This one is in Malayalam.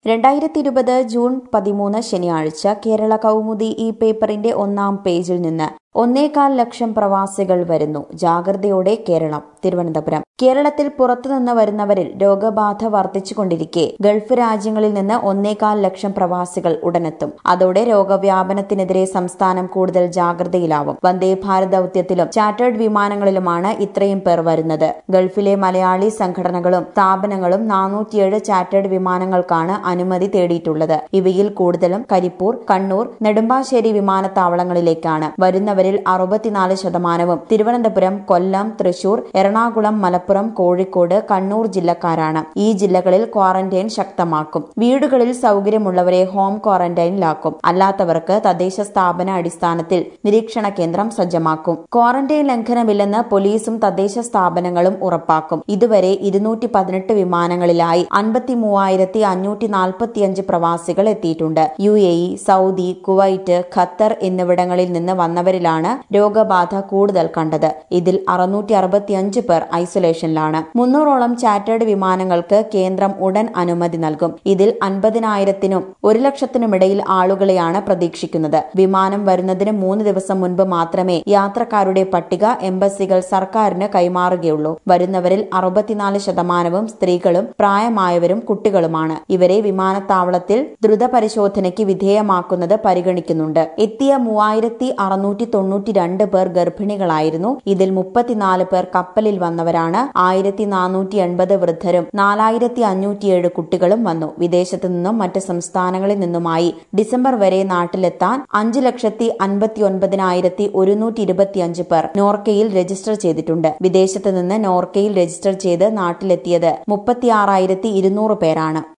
രണ്ടായിരത്തി ഇരുപത് ജൂൺ പതിമൂന്ന് ശനിയാഴ്ച കേരള കൗമുദി ഈ പേപ്പറിന്റെ ഒന്നാം പേജിൽ നിന്ന് ഒന്നേകാൽ ലക്ഷം പ്രവാസികൾ വരുന്നു ജാഗ്രതയോടെ കേരളം തിരുവനന്തപുരം കേരളത്തിൽ പുറത്തുനിന്ന് വരുന്നവരിൽ രോഗബാധ വർദ്ധിച്ചുകൊണ്ടിരിക്കെ ഗൾഫ് രാജ്യങ്ങളിൽ നിന്ന് ഒന്നേകാൽ ലക്ഷം പ്രവാസികൾ ഉടനെത്തും അതോടെ രോഗവ്യാപനത്തിനെതിരെ സംസ്ഥാനം കൂടുതൽ ജാഗ്രതയിലാവും വന്ദേ ഭാരത് ദൌത്യത്തിലും ചാർട്ടേഡ് വിമാനങ്ങളിലുമാണ് ഇത്രയും പേർ വരുന്നത് ഗൾഫിലെ മലയാളി സംഘടനകളും സ്ഥാപനങ്ങളും നാനൂറ്റിയേഴ് ചാർട്ടേഡ് വിമാനങ്ങൾക്കാണ് അനുമതി തേടിയിട്ടുള്ളത് ഇവയിൽ കൂടുതലും കരിപ്പൂർ കണ്ണൂർ നെടുമ്പാശ്ശേരി വിമാനത്താവളങ്ങളിലേക്കാണ് വരുന്നവരിൽ അറുപത്തിനാല് ശതമാനവും തിരുവനന്തപുരം കൊല്ലം തൃശൂർ എറണാകുളം മലപ്പുറം കോഴിക്കോട് കണ്ണൂർ ജില്ലക്കാരാണ് ഈ ജില്ലകളിൽ ക്വാറന്റൈൻ ശക്തമാക്കും വീടുകളിൽ സൗകര്യമുള്ളവരെ ഹോം ക്വാറന്റൈനിലാക്കും അല്ലാത്തവർക്ക് തദ്ദേശ സ്ഥാപന അടിസ്ഥാനത്തിൽ നിരീക്ഷണ കേന്ദ്രം സജ്ജമാക്കും ക്വാറന്റൈൻ ലംഘനമില്ലെന്ന് പോലീസും തദ്ദേശ സ്ഥാപനങ്ങളും ഉറപ്പാക്കും ഇതുവരെ ഇരുന്നൂറ്റി പതിനെട്ട് വിമാനങ്ങളിലായി അൻപത്തി മൂവായിരത്തി അഞ്ഞൂറ്റി നാൽപ്പത്തിയഞ്ച് പ്രവാസികൾ എത്തിയിട്ടുണ്ട് U A E Saudi Kuwait Qatar എന്നിവിടങ്ങളിൽ നിന്ന് വന്നവരിലാണ് രോഗബാധ കൂടുതൽ കണ്ടത് ഇതിൽ അറുന്നൂറ്റി അറുപത്തിയഞ്ച് പേർ ഐസൊലേഷനിലാണ് മുന്നൂറോളം ചാർട്ടേഡ് വിമാനങ്ങൾക്ക് കേന്ദ്രം ഉടൻ അനുമതി നൽകും ഇതിൽ അൻപതിനായിരത്തിനും ഒരു ലക്ഷത്തിനുമിടയിൽ ആളുകളെയാണ് പ്രതീക്ഷിക്കുന്നത് വിമാനം വരുന്നതിന് മൂന്ന് ദിവസം മുൻപ് മാത്രമേ യാത്രക്കാരുടെ പട്ടിക എംബസികൾ സർക്കാരിന് കൈമാറുകയുള്ളൂ വരുന്നവരിൽ അറുപത്തിനാല് ശതമാനവും സ്ത്രീകളും പ്രായമായവരും കുട്ടികളുമാണ് ഇവരെ വിമാനത്താവളത്തിൽ ദ്രുത പരിശോധനയ്ക്ക് വിധേയമാക്കുന്നത് പരിഗണിക്കുന്നുണ്ട് എത്തിയ മൂവായിരത്തി അറുന്നൂറ്റി തൊണ്ണൂറ്റി രണ്ട് പേർ ഗർഭിണികളായിരുന്നു ഇതിൽ മുപ്പത്തിനാല് പേർ കപ്പലിൽ വന്നവരാണ് ആയിരത്തി നാനൂറ്റി എൺപത് വൃദ്ധരും നാലായിരത്തി അഞ്ഞൂറ്റിയേഴ് കുട്ടികളും വന്നു വിദേശത്തു നിന്നും മറ്റ് സംസ്ഥാനങ്ങളിൽ നിന്നുമായി ഡിസംബർ വരെ നാട്ടിലെത്താൻ അഞ്ചു ലക്ഷത്തി അൻപത്തി ഒൻപതിനായിരത്തി ഒരുന്നൂറ്റി ഇരുപത്തിയഞ്ച് പേർ നോർക്കയിൽ രജിസ്റ്റർ ചെയ്തിട്ടുണ്ട് വിദേശത്ത് നിന്ന് നോർക്കയിൽ രജിസ്റ്റർ ചെയ്ത് നാട്ടിലെത്തിയത് മുപ്പത്തിയാറായിരത്തി ഇരുന്നൂറ് പേരാണ്